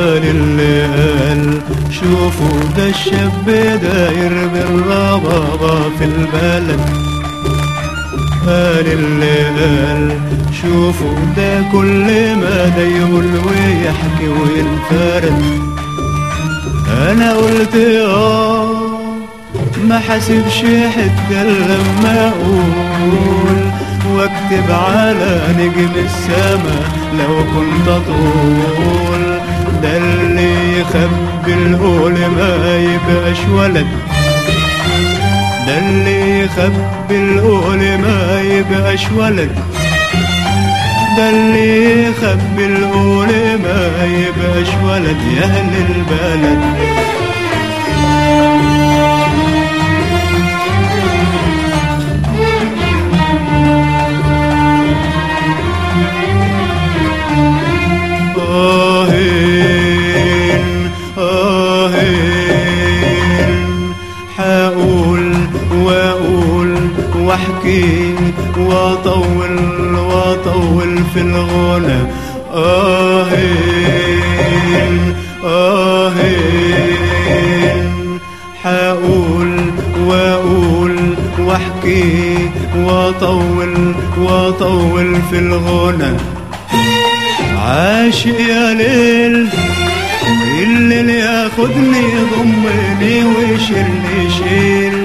قال اللي قال شوفوا ده الشاب داير بالربابة في البلد قال اللي قال شوفوا ده كل ما ده يقول ويحكي وينفرد انا قلت اه ما حسبش حتى لما اقول واكتب على نجم السما لو كنت اطول ده اللي يخبي القول ما يبقاش ولد ده اللي يخبي القول ما يبقاش ولد ده اللي يخبي القول ما يبقاش ولد يا اهل البلد آهين آهين حقول وأقول واحكي واطول واطول في الغنى آهين آهين حقول واقول واحكي واطول واطول في الغنى عاشق يا ليل الليل ياخدني يضمني ويشيلني شيل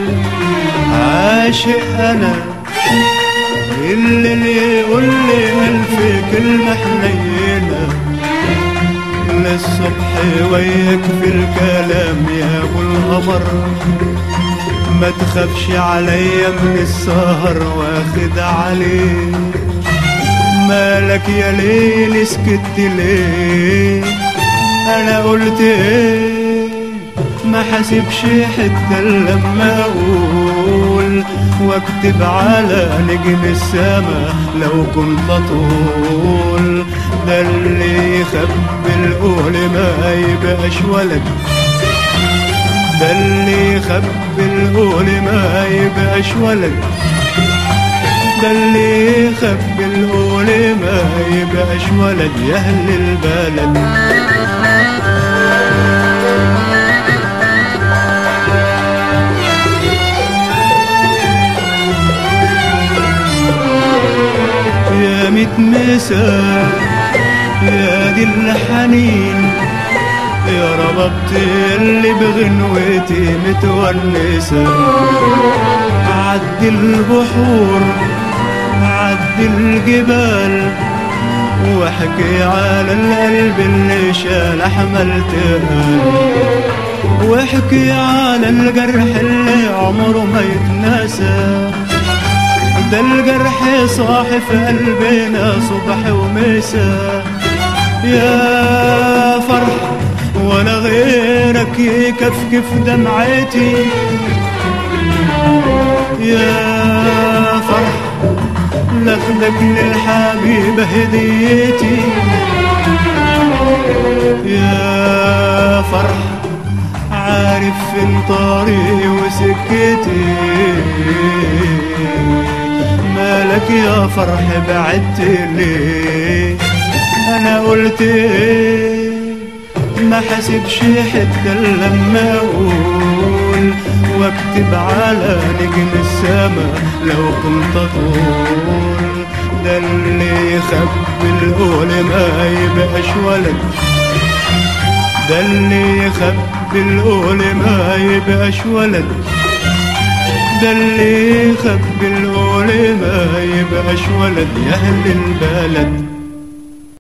عاشق انا الليل يقول لي الف كلمة حنينة للصبح وياك في الكلام يا ابو القمر ما تخافش عليا من السهر واخد عليك مالك يا ليل سكت ليه انا قلت ايه ما حسبش حتى لما اقول واكتب على نجم السما لو كنت اطول ده اللي يخبي القول ما يبقاش ولد ده اللي يخبي القول ما يبقاش ولد ده اللي يخبي القول ما يبقاش ولد يا اهل البلد يا ميت مساء يا دي الحنين يا ربابتي اللي بغنوتي متونسة عدي البحور عدي الجبال واحكي على القلب اللي شال حملتها واحكي على الجرح اللي عمره ما يتنسى ده الجرح صاحي في قلبنا صبح ومساء يا فرح ولا غيرك يكفكف دمعتي يا فرح لاخدك للحبيب هديتي يا فرح عارف فين طريقي وسكتي مالك يا فرح بعدت ليه انا قلت ايه ما حسبش حتى لما اقول واكتب على نجم السما لو كنت اطول ده اللي يخبي القول ما يبقاش ولد ده اللي يخبي القول ما يبقاش ولد ده اللي يخبي القول ما يبقاش ولد يا اهل البلد